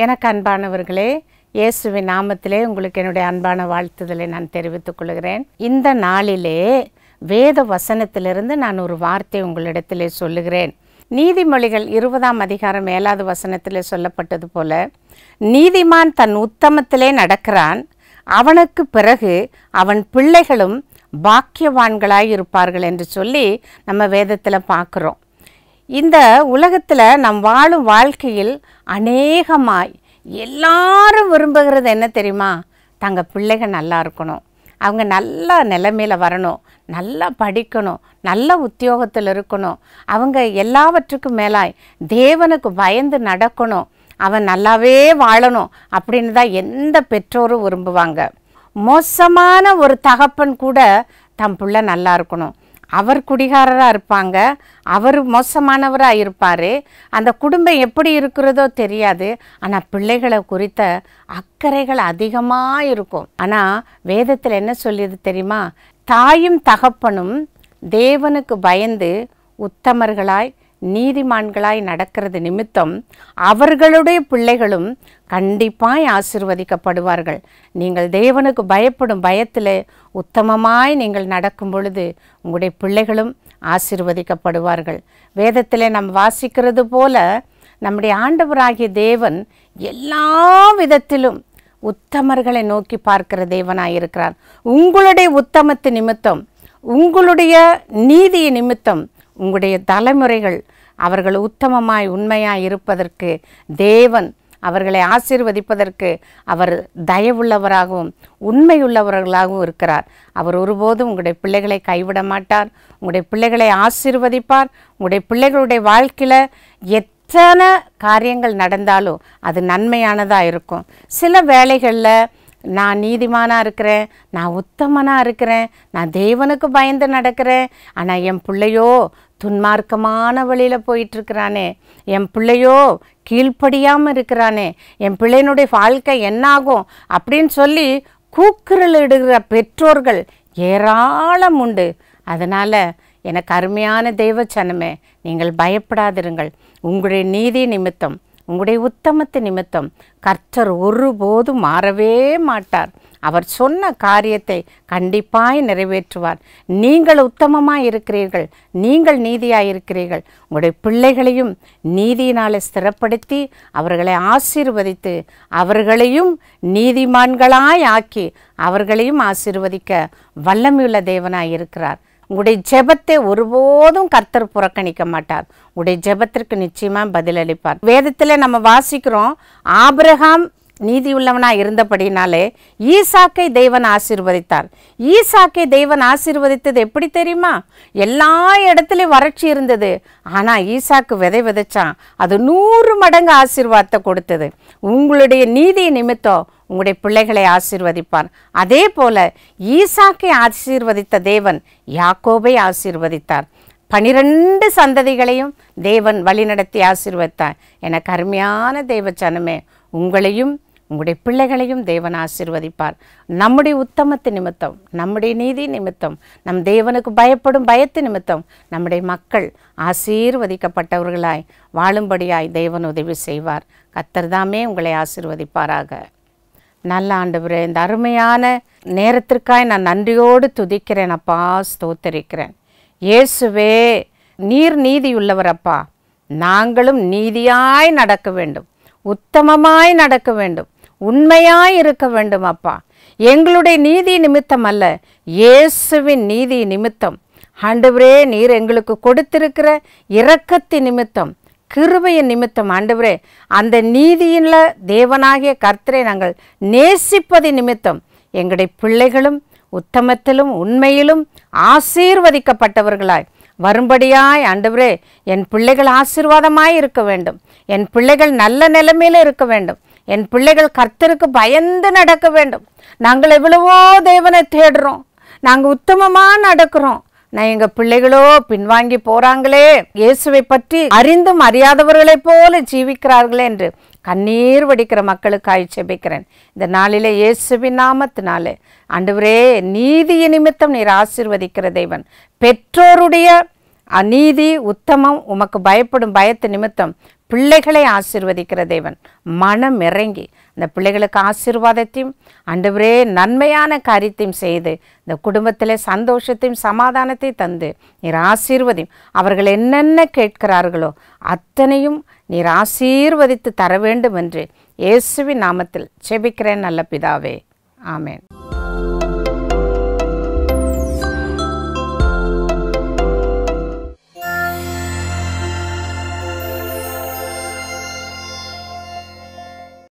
எனக்கு அன்பானவர்களே இயேசுவின் நாமத்திலே உங்களுக்கு என்னுடைய அன்பான வாழ்த்துதலை நான் தெரிவித்துக் கொள்கிறேன் இந்த நாளிலே வேத வசனத்திலிருந்து நான் ஒரு வார்த்தை உங்களிடத்திலே சொல்லுகிறேன் நீதிமொழிகள் இருபதாம் அதிகாரம் ஏழாவது வசனத்திலே சொல்லப்பட்டது போல நீதிமான் தன் உத்தமத்திலே நடக்கிறான் அவனுக்கு பிறகு அவன் பிள்ளைகளும் பாக்கியவான்களாய் இருப்பார்கள் என்று சொல்லி நம்ம வேதத்தில் பார்க்குறோம் இந்த உலகத்தில் நம் வாழும் வாழ்க்கையில் அநேகமாய் எல்லாரும் விரும்புகிறது என்ன தெரியுமா தங்க பிள்ளைகள் நல்லா இருக்கணும் அவங்க நல்ல நிலைமையில் வரணும் நல்லா படிக்கணும் நல்ல உத்தியோகத்தில் இருக்கணும் அவங்க எல்லாவற்றுக்கும் மேலாய் தேவனுக்கு பயந்து நடக்கணும் அவன் நல்லாவே வாழணும் அப்படின்னு தான் எந்த பெற்றோரும் விரும்புவாங்க மோசமான ஒரு தகப்பன் கூட தம் பிள்ளை நல்லா இருக்கணும் அவர் குடிகாரராக இருப்பாங்க அவர் மோசமானவராக இருப்பார் அந்த குடும்பம் எப்படி இருக்கிறதோ தெரியாது ஆனால் பிள்ளைகளை குறித்த அக்கறைகள் அதிகமாக இருக்கும் ஆனால் வேதத்தில் என்ன சொல்லியது தெரியுமா தாயும் தகப்பனும் தேவனுக்கு பயந்து உத்தமர்களாய் நீதிமான்களாய் நடக்கிறது நிமித்தம் அவர்களுடைய பிள்ளைகளும் கண்டிப்பாய் ஆசிர்வதிக்கப்படுவார்கள் நீங்கள் தேவனுக்கு பயப்படும் பயத்தில் உத்தமமாய் நீங்கள் நடக்கும் பொழுது உங்களுடைய பிள்ளைகளும் ஆசிர்வதிக்கப்படுவார்கள் வேதத்திலே நாம் வாசிக்கிறது போல நம்முடைய ஆண்டவராகிய தேவன் எல்லா விதத்திலும் உத்தமர்களை நோக்கி பார்க்கிற தேவனாய் இருக்கிறார் உங்களுடைய உத்தமத்து நிமித்தம் உங்களுடைய நீதி நிமித்தம் உங்களுடைய தலைமுறைகள் அவர்கள் உத்தமமாய் உண்மையாய் இருப்பதற்கு தேவன் அவர்களை ஆசீர்வதிப்பதற்கு அவர் தயவுள்ளவராகவும் உண்மையுள்ளவர்களாகவும் இருக்கிறார் அவர் ஒருபோதும் உங்களுடைய பிள்ளைகளை கைவிட மாட்டார் உங்களுடைய பிள்ளைகளை ஆசீர்வதிப்பார் உங்களுடைய பிள்ளைகளுடைய வாழ்க்கையில் எத்தனை காரியங்கள் நடந்தாலும் அது நன்மையானதாக இருக்கும் சில வேலைகளில் நான் நீதிமானாக இருக்கிறேன் நான் உத்தமனாக இருக்கிறேன் நான் தேவனுக்கு பயந்து நடக்கிறேன் ஆனால் என் பிள்ளையோ துன்மார்க்கமான வழியில் போயிட்டுருக்கிறானே என் பிள்ளையோ கீழ்ப்படியாமல் இருக்கிறானே என் பிள்ளையினுடைய வாழ்க்கை என்னாகும் அப்படின்னு சொல்லி கூக்குரல் இடுகிற பெற்றோர்கள் ஏராளம் உண்டு அதனால் எனக்கு அருமையான தெய்வச்சனமே நீங்கள் பயப்படாதிருங்கள் உங்களுடைய நீதி நிமித்தம் உங்களுடைய உத்தமத்து நிமித்தம் கர்த்தர் ஒருபோதும் மாறவே மாட்டார் அவர் சொன்ன காரியத்தை கண்டிப்பாய் நிறைவேற்றுவார் நீங்கள் உத்தமமாக இருக்கிறீர்கள் நீங்கள் நீதியாக இருக்கிறீர்கள் உங்களுடைய பிள்ளைகளையும் நீதியினால் ஸ்திரப்படுத்தி அவர்களை ஆசீர்வதித்து அவர்களையும் நீதிமான்களாய் ஆக்கி அவர்களையும் ஆசீர்வதிக்க வல்லமையுள்ள தேவனாய் இருக்கிறார் உங்களுடைய ஜெபத்தை ஒருபோதும் கர்த்தர் புறக்கணிக்க மாட்டார் உங்களுடைய ஜெபத்திற்கு நிச்சயமாக பதிலளிப்பார் வேதத்தில் நம்ம வாசிக்கிறோம் ஆபிரகாம் நீதி உள்ளவனாக இருந்தபடினாலே ஈசாக்கை தேவன் ஆசீர்வதித்தார் ஈசாக்கை தேவன் ஆசீர்வதித்தது எப்படி தெரியுமா எல்லா இடத்துலையும் வறட்சி இருந்தது ஆனால் ஈசாக்கு விதை விதைச்சான் அது நூறு மடங்கு ஆசீர்வாதத்தை கொடுத்தது உங்களுடைய நீதி நிமித்தம் உங்களுடைய பிள்ளைகளை ஆசீர்வதிப்பார் அதே போல ஈசாக்கை ஆசீர்வதித்த தேவன் யாக்கோபை ஆசீர்வதித்தார் பனிரெண்டு சந்ததிகளையும் தேவன் வழிநடத்தி ஆசீர்வதித்தார் எனக்கு அருமையான தேவச்சனமே உங்களையும் உங்களுடைய பிள்ளைகளையும் தேவன் ஆசீர்வதிப்பார் நம்முடைய உத்தமத்து நிமித்தம் நம்முடைய நீதி நிமித்தம் நம் தேவனுக்கு பயப்படும் பயத்து நிமித்தம் நம்முடைய மக்கள் ஆசீர்வதிக்கப்பட்டவர்களாய் வாழும்படியாய் தேவன் உதவி செய்வார் கத்தர்தாமே உங்களை ஆசீர்வதிப்பாராக நல்ல ஆண்டவரே இந்த அருமையான நேரத்திற்காய் நான் நன்றியோடு துதிக்கிறேன் அப்பா ஸ்தோத்தரிக்கிறேன் இயேசுவே நீர் நீதி உள்ளவரப்பா நாங்களும் நீதியாய் நடக்க வேண்டும் உத்தமமாய் நடக்க வேண்டும் உண்மையாய் இருக்க வேண்டும் அப்பா எங்களுடைய நீதி நிமித்தம் அல்ல இயேசுவின் நீதி நிமித்தம் ஆண்டவரே நீர் எங்களுக்கு கொடுத்திருக்கிற இரக்கத்தின் நிமித்தம் கிருபையின் நிமித்தம் ஆண்டவரே அந்த நீதியில் தேவனாகிய கர்த்தரை நாங்கள் நேசிப்பது நிமித்தம் எங்களுடைய பிள்ளைகளும் உத்தமத்திலும் உண்மையிலும் ஆசீர்வதிக்கப்பட்டவர்களாய் வரும்படியாய் ஆண்டவரே என் பிள்ளைகள் ஆசீர்வாதமாய் இருக்க வேண்டும் என் பிள்ளைகள் நல்ல நிலைமையில் இருக்க வேண்டும் என் பிள்ளைகள் கர்த்தருக்கு பயந்து நடக்க வேண்டும் நாங்கள் எவ்வளவோ தேவனை தேடுறோம் நாங்கள் உத்தமமாக நடக்கிறோம் நான் எங்கள் பிள்ளைகளோ பின்வாங்கி போகிறாங்களே இயேசுவை பற்றி அறிந்தும் அறியாதவர்களைப் போல ஜீவிக்கிறார்களே என்று கண்ணீர் வடிக்கிற மக்களுக்காய் செபிக்கிறேன் இந்த நாளிலே இயேசுவின் நாமத்தினாலே ஆண்டவரே நீதிய நிமித்தம் நீர் ஆசீர்வதிக்கிற தேவன் பெற்றோருடைய அநீதி உத்தமம் உமக்கு பயப்படும் பயத்து நிமித்தம் பிள்ளைகளை ஆசீர்வதிக்கிற தேவன் மனம் இறங்கி இந்த பிள்ளைகளுக்கு ஆசீர்வாதத்தையும் ஆண்டவரே நன்மையான காரியத்தையும் செய்து இந்த குடும்பத்தில் சந்தோஷத்தையும் சமாதானத்தையும் தந்து நீர் ஆசீர்வதியும் அவர்கள் என்னென்ன கேட்கிறார்களோ அத்தனையும் நீர் ஆசீர்வதித்து தர வேண்டும் என்று இயேசுவின் நாமத்தில் செபிக்கிறேன் நல்ல பிதாவே ஆமென்